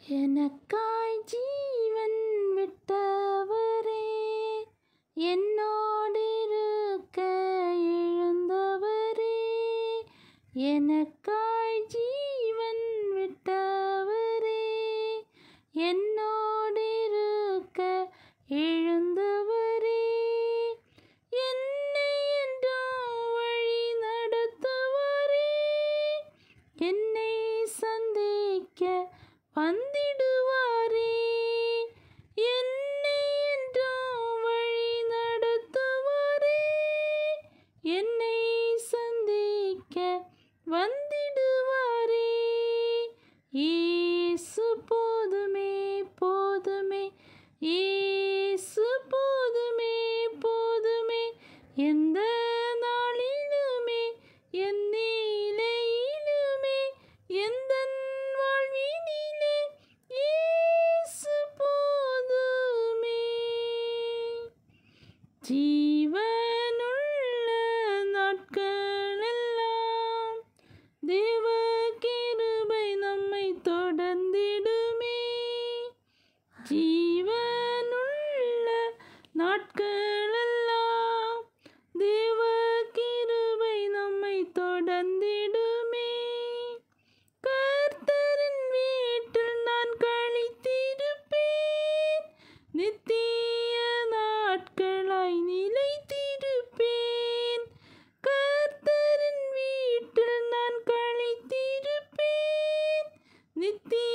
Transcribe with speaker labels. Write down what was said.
Speaker 1: எனக்காய் ஜீவன் விட்டவரே என்னோடிருக்க எழுந்தவரே எனக்காய் ஜீவன் விட்டவரே என்னோடிருக்க எழுந்தவரே என்னை என்றும் வழி நடத்துவாரே என்னை சந்திக்க வந்திடுவாரே என்னை என்றும் வழி நடத்துவாரே என்னை சந்திக்க வந்திடுவாரே இயேசு போதுமே போதுமே இயேசு போதுமே போதுமே எந்த நாளிலுமே என் நிலையிலுமே எந்த வாழ்வினிலே இயேசு போதுமே ஜீவனுள்ள நாட்களெல்லாம் தேவ கிருபை நம்மை தொடர்ந்திடுமே ஜீவனுள்ள நாட்களெல்லாம் தேவ கிருபை நம்மை தொடர்ந்திடுமே கர்த்தரின் வீட்டில் நான் கழித்திருப்பேன் நித்திய நாட்களாய் நிலைத்திருப்பேன் கர்த்தரின் வீட்டில் நான் கழித்திருப்பேன் நித்திய